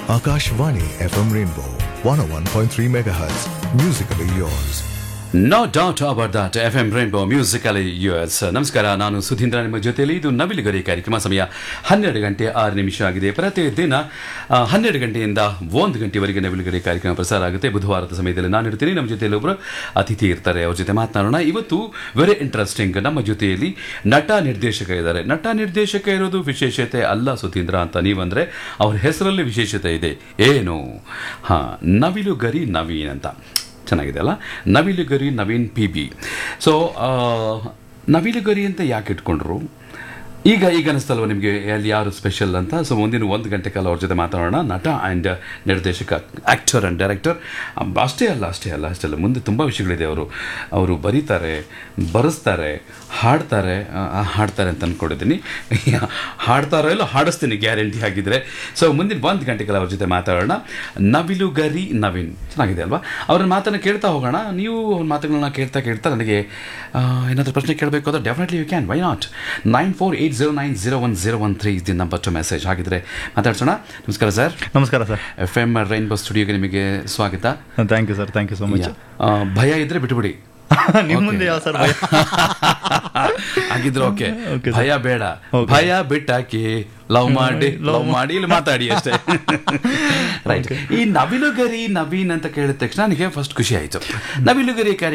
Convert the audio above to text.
Akashvani FM Rainbow 101.3 MHz. Musically yours. No doubt about that F M Rainbow musically yours ನಮಸ್ಕಾರ ನಾನು ಸುಧೀಂದ್ರ ನಿಮ್ಮ ಜೊತೆಯಲ್ಲಿ ಇದು ನವಿಲುಗರಿ ಕಾರ್ಯಕ್ರಮ ಸಮಯ ಹನ್ನೆರಡು ಗಂಟೆ ಆರು ನಿಮಿಷ ಆಗಿದೆ ಪ್ರತಿದಿನ ಆ, ಹನ್ನೆರಡು ಗಂಟೆಯಿಂದ ಒಂದು ಗಂಟೆವರೆಗೆ ನವಿಲುಗರಿ ಕಾರ್ಯಕ್ರಮ ಪ್ರಸಾರ ಆಗುತ್ತೆ ಬುಧವಾರದ ಸಮಯದಲ್ಲಿ ನಾನು ಇರ್ತೀನಿ ನಮ್ಮ ಜೊತೆಯಲ್ಲಿ ಒಬ್ಬರು ಅತಿಥಿ ಇರ್ತಾರೆ ಅವ್ರ ಜೊತೆ ಮಾತನಾಡೋಣ ಇವತ್ತು ವೆರಿ ಇಂಟ್ರೆಸ್ಟಿಂಗ್ ನಮ್ಮ ಜೊತೆಯಲ್ಲಿ ನಟ ನಿರ್ದೇಶಕ ಇದ್ದಾರೆ ನಟ ನಿರ್ದೇಶಕ ಇರೋದು ವಿಶೇಷತೆ ಅಲ್ಲ ಸುಧೀಂದ್ರ ಅಂತ ನೀವಂದ್ರೆ ಅವ್ರ ಹೆಸರಲ್ಲಿ ವಿಶೇಷತೆ ಇದೆ ಏನು ಹಾ ನವಿಲುಗರಿ ನವೀನ್ ಅಂತ ಚೆನ್ನಾಗಿದೆ ಅಲ್ಲ ನವಿಲುಗರಿ ನವೀನ್ ಪಿ ಬಿ ಸೊ ನವಿಲುಗರಿ ಅಂತ ಯಾಕೆ ಇಟ್ಕೊಂಡ್ರು ಈಗ ಈಗ ಅನಿಸ್ತಲ್ವ ನಿಮಗೆ ಅಲ್ಲಿ ಯಾರು ಸ್ಪೆಷಲ್ ಅಂತ ಸೊ ಮುಂದಿನ ಒಂದು ಗಂಟೆ ಕಾಲ ಅವ್ರ ಜೊತೆ ಮಾತಾಡೋಣ ನಟ ಆ್ಯಂಡ್ ನಿರ್ದೇಶಕ ಆ್ಯಕ್ಟರ್ ಆ್ಯಂಡ್ ಡೈರೆಕ್ಟರ್ ಅಷ್ಟೇ ಅಲ್ಲ ಅಷ್ಟೇ ಅಲ್ಲ ಅಷ್ಟೇ ಅಲ್ಲ ಮುಂದೆ ತುಂಬ ವಿಷಯಗಳಿದೆ ಅವರು ಅವರು ಬರೀತಾರೆ ಬರೆಸ್ತಾರೆ ಹಾಡ್ತಾರೆ ಆ, ಆ, ಹಾಡ್ತಾರೆ ಅಂತ ಅಂದ್ಕೊಂಡಿದ್ದೀನಿ ಹಾಡ್ತಾರೋ ಇಲ್ಲ ಹಾಡಿಸ್ತೀನಿ ಗ್ಯಾರಂಟಿ ಆಗಿದ್ರೆ ಸೊ ಮುಂದಿನ ಒಂದು ಗಂಟೆ ಕಾಲ ಅವ್ರ ಜೊತೆ ಮಾತಾಡೋಣ ನವಿಲುಗರಿ ನವೀನ್ ಚೆನ್ನಾಗಿದೆ ಅಲ್ವಾ ಅವ್ರ ಮಾತನ್ನು ಕೇಳ್ತಾ ಹೋಗೋಣ ನೀವು ಅವ್ರ ಮಾತುಗಳನ್ನ ಕೇಳ್ತಾ ಕೇಳ್ತಾ ನನಗೆ ಆ, ಏನಾದರೂ ಪ್ರಶ್ನೆ ಕೇಳಬೇಕು ಅಂದರೆ definitely you can why not nine four eight zero nine zero one zero one three the number to message ಹಾಗಿದ್ರೆ ಮಾತಾಡ್ಸೋಣ ನಮಸ್ಕಾರ ಸರ್ ನಮಸ್ಕಾರ ಸರ್ ಎಫ್ ಎಮ್ ರೈನ್ಬೋ ಸ್ಟುಡಿಯೋಗೆ ನಿಮಗೆ ಸ್ವಾಗತ thank you sir thank you so much ಆ, ಭಯ ಇದ್ರೆ ಬಿಟ್ಬಿಡಿ ನಿಮ್ಮ ಮುಂದೆ ಯಾವ ಸರ್ ಭಯ ಹಾಗಿದ್ರೆ ಓಕೆ Okay, sir. ಭಯ ಬೇಡ Okay. ಭಯ ಬಿಟ್ಟಾಕಿ ಲವ್ ಮಾಡಿ ಲವ್ ಮಾಡಿ ಇಲ್ಲಿ ಮಾತಾಡಿ ಅಷ್ಟೇ ರೈಟ್ ಈ ನವಿಲುಗರಿ ನವೀನ್ ಅಂತ ಕೇಳಿದ ತಕ್ಷಣ ನನಗೆ ಫಸ್ಟ್ ಖುಷಿ ಆಯ್ತು ನವಿಲುಗರಿ ಕಾರ್ಯ